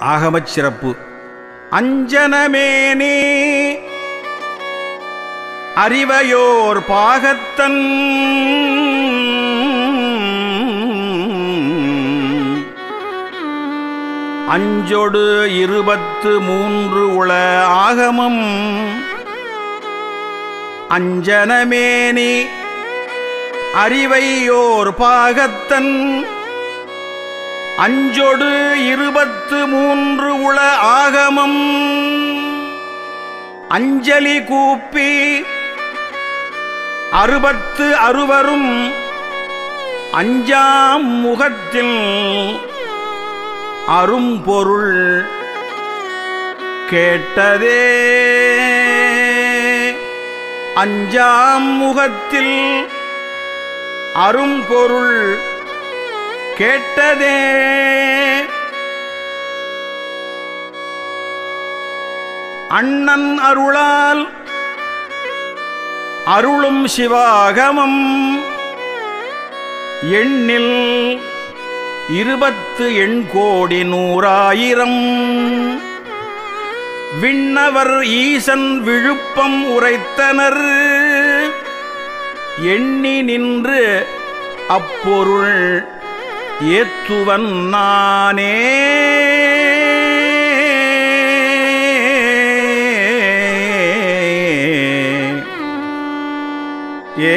ஆகமச் சிறப்பு அஞ்சனமேனே அறிவையோர் பாகத்தன் அஞ்சொடு இருபத்து மூன்று உள ஆகமம் அஞ்சனமேனி அறிவையோர் பாகத்தன் அஞ்சொடு இருபத்து மூன்று உள ஆகமம் அஞ்சலி கூப்பி அறுபத்து அறுவரும் அஞ்சாம் முகத்தில் அரும்பொருள் கேட்டதே அஞ்சாம் முகத்தில் அரும்பொருள் கேட்டதே அண்ணன் அருளால் அருளும் சிவாகமம் எண்ணில் இருபத்து எண்கோடி நூறாயிரம் விண்ணவர் ஈசன் விழுப்பம் உரைத்தனர் எண்ணி நின்று அப்பொருள் ஏத்துவன் நானே ஏ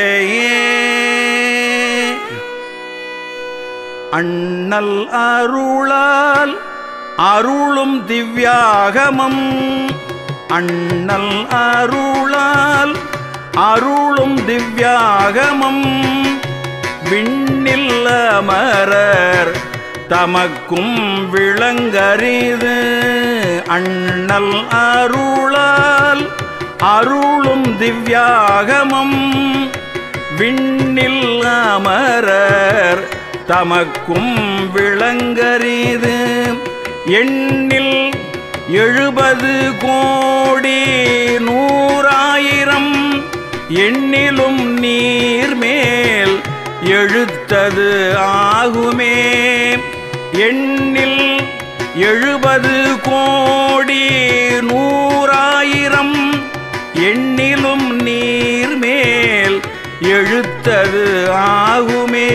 அண்ணல் அருளால் அருளும் திவ்யாகமம் அண்ணல் அருளால் அருளும் திவ்யாகமம் விண்ணில் அமரர் தமக்கும் விளங்கரிது அண்ணல் அருளால் அருளும் திவ்யாகமம் விண்ணில் அமரர் தமக்கும் விளங்கரிது எண்ணில் எழுபது கோடி நூறாயிரம் எண்ணிலும் நீர்மேல் எழுத்தது ஆகுமே எண்ணில் எழுபது கோடி நூறாயிரம் எண்ணிலும் நீர்மேல் எழுத்தது ஆகுமே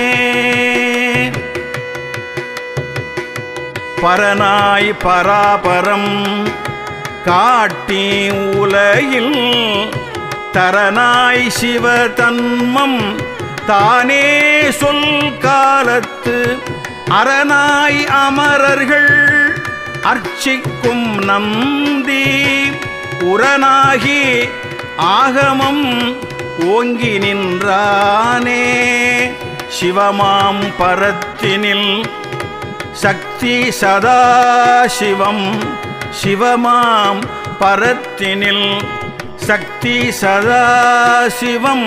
பரனாய் பராபரம் காட்டி உலகில் தரனாய் சிவதன்மம் தானே சொல் காலத்து அரணாய் அமரர்கள் அர்ச்சிக்கும் நந்தி உரனாகி ஆகமம் ஓங்கி நின்றானே சிவமாம் பரத்தினில் சக்தி சதாசிவம் சிவமாம் பரத்தினில் சக்தி சதாசிவம்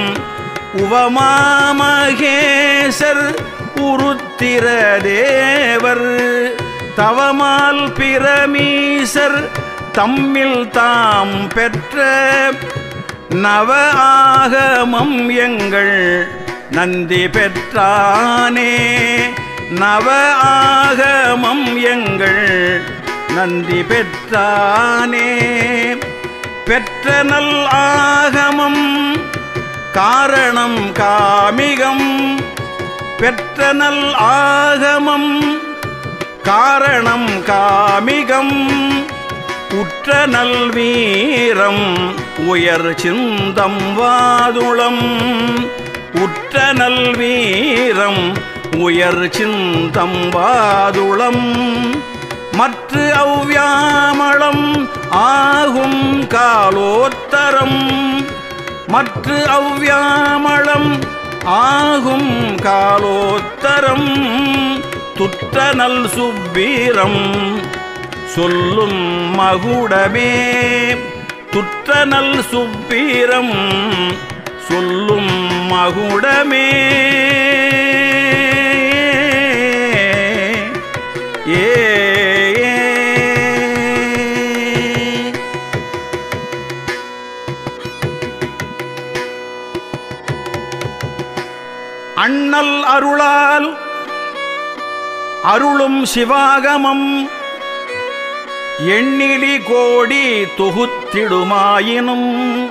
உவமாமகேசர் உருத்திர தேவர் தவமால் பிரமீசர் தம்மில் தாம் பெற்ற நவ ஆகமம் எங்கள் நந்தி பெற்றானே நவ ஆகமம் எங்கள் நந்தி பெற்றானே பெற்ற நல் ஆகமம் காரணம் காமிகம் பெற்ற நல் ஆகமம் காரணம் காமிகம் உற்ற நல் வீரம் உயர் சிந்தம் வாதுளம் உற்ற நல் வீரம் உயர் சிந்தம் வாதுளம் மற்ற அவ்வியாமளம் ஆகும் காலோத்தரம் மற்ற அவ்வியாமளம் ஆகும் காலோத்தரம் துற்றநல் சுப்பீரம் சொல்லும் மகுடமே துற்றநல் சுப்பீரம் சொல்லும் மகுடமே ஏ அண்ணல் அருளால் அருளும் சிவாகமம் எண்ணிலி கோடி தொகுத்திடுமாயினும்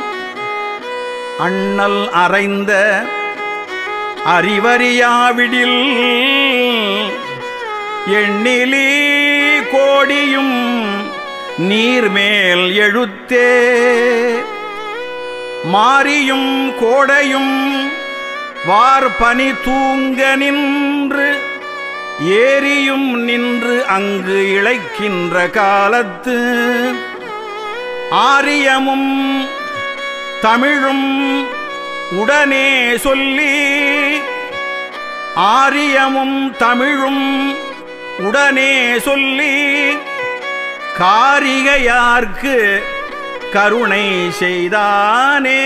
அண்ணல் அறைந்த அறிவறியாவிடில் எண்ணிலி கோடியும் நீர்மேல் எழுத்தே மாரியும் கோடையும் வார்பனி தூங்க நின்று ஏரியும் நின்று அங்கு இழைக்கின்ற காலத்து ஆரியமும் தமிழும் உடனே சொல்லி ஆரியமும் தமிழும் உடனே சொல்லி காரிகையார்க்கு கருணை செய்தானே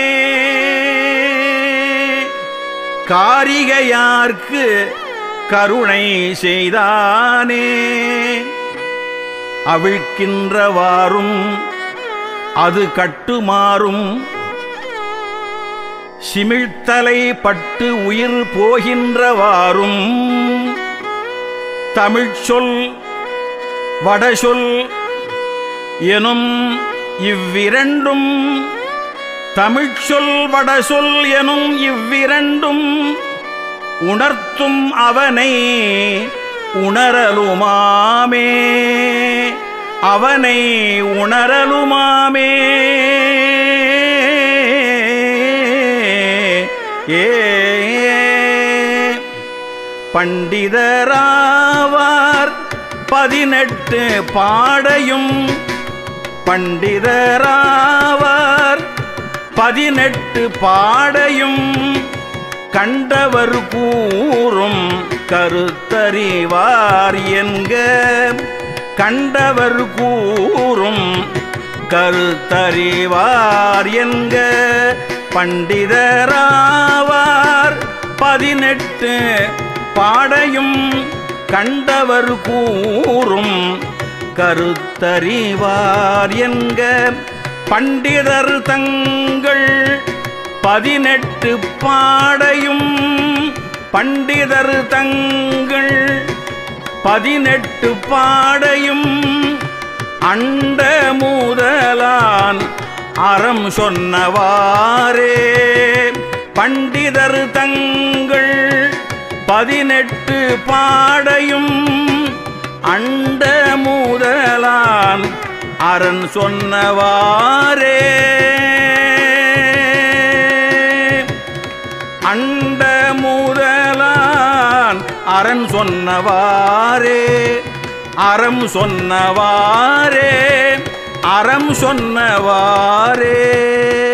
காரிகையார்க்கு கருணை செய்தானே அவிழ்க்கின்றவாறும் அது கட்டுமாறும் சிமிழ்த்தலை பட்டு உயிர் போகின்றவாறும் தமிழ்ச்சொல் வடசொல் எனும் இவ்விரண்டும் தமிழ்ச்சொல் வடசொல் எனும் இவ்விரண்டும் உணர்த்தும் அவனை உணரலுமாமே அவனை உணரலுமாமே ஏ பண்டிதராவார் பதினெட்டு பாடையும் பண்டிதராவார் பதினெட்டு பாடையும் கண்டவர் கூறும் கருத்தறிவார் என்க கண்டவர் கூறும் கருத்தறிவார் என்க பண்டிதராவார் பதினெட்டு பாடையும் கண்டவர் கூறும் கருத்தறிவார் என்க பண்டிதர் தங்கள் பதினெட்டு பாடையும் பண்டிதர் தங்கள் பதினெட்டு பாடையும் அண்ட மூதலான் அறம் சொன்னவாறே பண்டிதர் தங்கள் பதினெட்டு பாடையும் அண்ட மூதலான் அரண் சொன்னவாறே அண்ட மூதலான் அரண் சொன்னவாறே அறம் சொன்னவாறே அறம் சொன்னவாறே